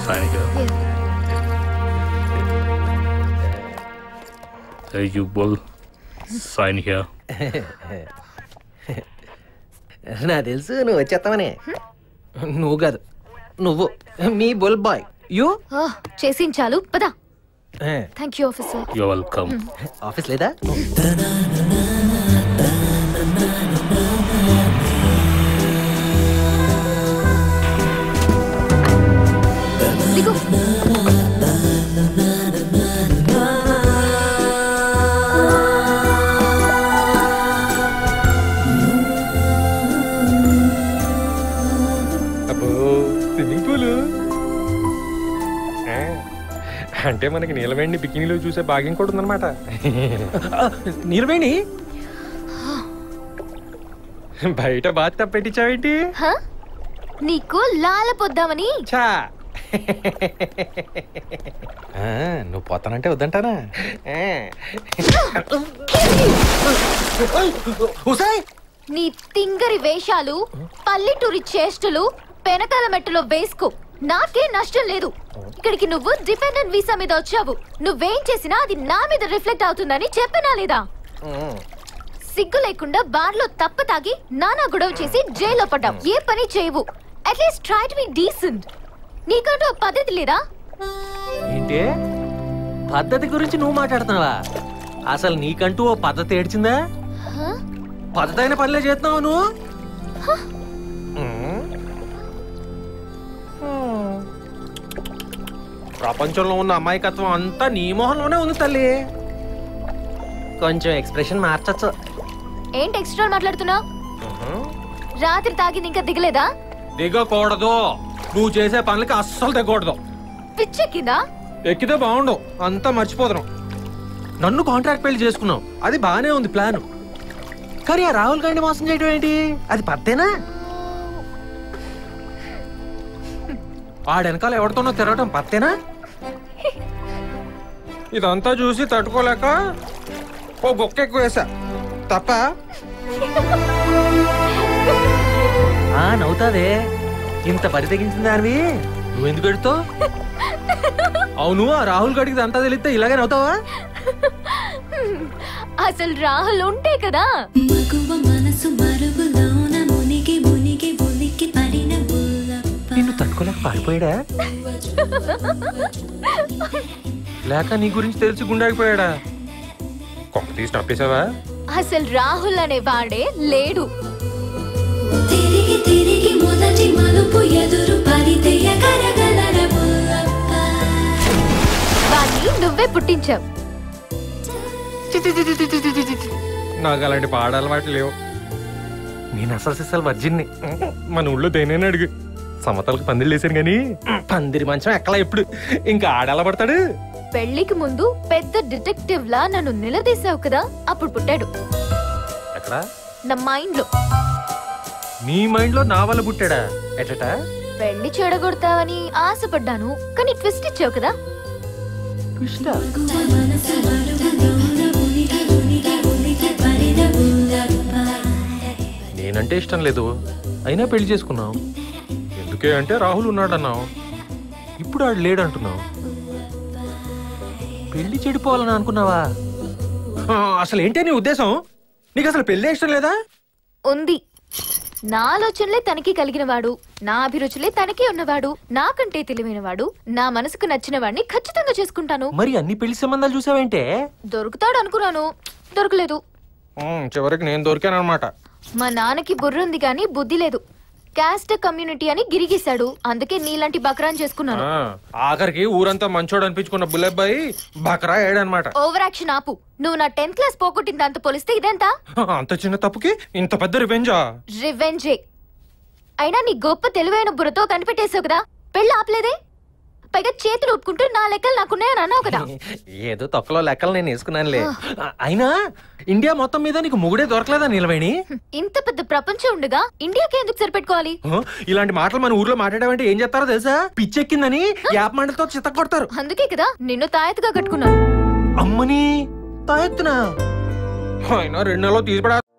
Sign here. Hey, you bull. Sign here. నా తెలుసు నువ్వు వచ్చేస్తావని నువ్వు కాదు నువ్వు మీ బుల్ బాయ్ యూ చేసించాలు పదా thank you officer You're welcome. Office లేదా దిగు అబ్బో స్విమ్మింగ్ పూల్ అంటే మనకి నీలవేణి బికినీలో చూసే భాగ్యం కూడా ఉందన్నమాట నీలవేణి బయట బాత్ పెట్టించావేంటి హ? నీకు లాలపొద్దామని చా ఆ, నువ్వు పోతానంటే వద్దంటానా ఆ. హుసాయ్ నీ తింగరి వేషాలు పల్లెటూరి చేష్టలు పెనకాల మెట్టులో వేసుకో నాకే నష్టం లేదు ఇక్కడికి నువ్వు డిపెండెంట్ వీసా మీద వచ్చావు నువ్వేం చేసినా అది నా మీద రిఫ్లెక్ట్ అవుతుందని చెప్పినా లేదా సిగ్గు లేకుండా బార్లో తప్ప తాగి నానా గొడవ చేసి జైల్లో పడ్డావు ఏ పని చేయవు at least try to be decent నీకంటూ ఓ పద్ధతి లేదా ఏంటి పద్ధతి గురించి నువ్వు మాట్లాడుతున్నావా అసలు నీకంటూ ఓ పద్ధతి ఏడ్చిందా హ? పద్ధతి అయిన పనిలే చేస్తున్నావు నువ్వు ప్రపంచంలో ఉన్న అమాయకత్వం అంతా నీ మొహంలోనే ఉంది తల్లి కొంచెం ఎక్స్ప్రెషన్ మార్చచ్చు ఏంటి ఎక్స్ట్రా మాట్లాడుతున్నావు రాత్రి తాగింది ఇంకా దిగలేదా దిగకూడదు నువ్వు చేసే పనులకి అస్సలు దిగకూడదు పిచ్చెక్కిందా ఎక్కితే బాగుండు అంతా మర్చిపోతున్నాం నన్ను కాంట్రాక్ట్ పెళ్లి చేసుకున్నావు అది బానే ఉంది ప్లాన్ కానీ ఆ రాహుల్ గాంధీ మోసం చేయడం ఏంటి అది పత్తేనా ఆడెనకాల ఎవరితోనో తిరగటం పత్తేనా ఇదంతా చూసి తట్టుకోలేక ఓ గొక్క ఎక్కువ వేసా తప్ప ఆ నవ్వుతాదే ఇంత బరి తెగించిన దానివి నువ్వెందుకు పెడుతావు అవును ఆ రాహుల్ గాడికి అంతా తెలిస్తే ఇలాగే నవ్వుతావా అసలు రాహుల్ ఉంటే కదా మగువ మనసు మరుగులోన మునిగి మునిగి ఉలికి పడిన బుల్లప్ప నిన్ను తట్టుకోలేక పారిపోయాడా లేక నీ గురించి తెలిసి గుండాగిపోయాడా కొంప తీసి నప్పేసావా అసలు రాహుల్ అనే వాడే లేడు తిరిగి తిరిగి మొదటి మలుపు ఎదురు పడితే ఎగరగలర బుల్లప్ప వాణ్ణి నువ్వే పుట్టించావు నాకు అలాంటి పాడ అలవాటు లేవు నేను అసలు సిసలు వర్జిన్ని మన ఊళ్ళో దేనైనా అడుగు సమతలకు పందిళ్ళు వేసాను కానీ పందిరి మంచం ఎక్కలా ఎప్పుడు ఇంకా ఆడెలా పడతాడు పెళ్లికి ముందు పెద్ద డిటెక్టివ్ లా నన్ను నిలదీసావు కదా అప్పుడు పుట్టాడు ఎక్కడ నా మైండ్ లో నీ మైండ్ లో నా వల్ల పుట్టాడా ఎటట పెళ్లి చెడగొడతావని ఆశపడ్డాను కానీ ట్విస్ట్ ఇచ్చావు కదా మగువ మనసు మరుగులోన మునిగి మునిగి ఉలికి పడిన బుల్లప్ప నేనంటే ఇష్టం లేదు అయినా పెళ్లి చేసుకున్నావు ఎందుకే అంటే రాహుల్ ఉన్నాడన్నావు ఇప్పుడు ఆడు లేడంటున్నావు పెళ్లి చెడిపోవాలని అనుకున్నావా ఆ, అసలు ఏంటే నీ ఉద్దేశం నీకు అసలు పెళ్ళే ఇష్టం లేదా ఉంది నా ఆలోచనలే తనకి కలిగిన వాడు నా అభిరుచులే తనకి ఉన్నవాడు నాకంటే తెలివైనవాడు నా మనసుకు నచ్చిన వాడిని ఖచ్చితంగా చేసుకుంటాను మరి అన్ని పెళ్లి సంబంధాలు చూసావేంటే దొరుకుతాడు అనుకున్నాను దొరకలేదు ఉమ్, చివరికి నేను దొరికానమాట మా నాన్నకి బుర్ర ఉంది కానీ బుద్ధి లేదు క్యాస్ట్ కమ్యూనిటీ అని గిరిగీశాడు అందుకే నీలాంటి బక్రాన్ చేసుకున్నాను ఆఖరికి ఊరంతా మంచోడు అనిపించుకున్న బుల్లెబ్బాయి బకరా ఏడనమాట ఓవర్ యాక్షన్ ఆపు నువ్వు నా టెన్త్ క్లాస్ పోగొట్టిన దాంతో పోలిస్తే ఇదెంత అంత చిన్న తప్పుకి ఇంత పెద్ద రివెంజా రివెంజే అయినా నీ గొప్ప తెలివైన బుర్రతో కనిపెట్టేశావు కదా పెళ్ళి ఆపలేదే పైగా చేతులు ఊపుకుంటూ నా లెక్కలు నాకున్నాయని అన్నావు కదా ఏదో తొక్కలో లెక్కలు నేను వేసుకున్నానులే అయినా ఇండియా మొత్తం మీద నీకు మొగుడే దొరకలేదా నిలవేణి ఇంత పెద్ద ప్రపంచం ఉండగా ఇండియాకి ఎందుకు సరిపెట్టుకోవాలి హ? ఇలాంటి మాటలు మన ఊర్లో మాట్లాడామంటే ఏం చేస్తారో తెలుసా పిచ్చెక్కిందని యాప్ మండలతో చిత్త కొడతారు అందుకే కదా నిన్ను తాయెత్తుగా కట్టుకున్నాను అమ్మని తాయెత్తునా అయినా రెండు నెలలు తీసిపడా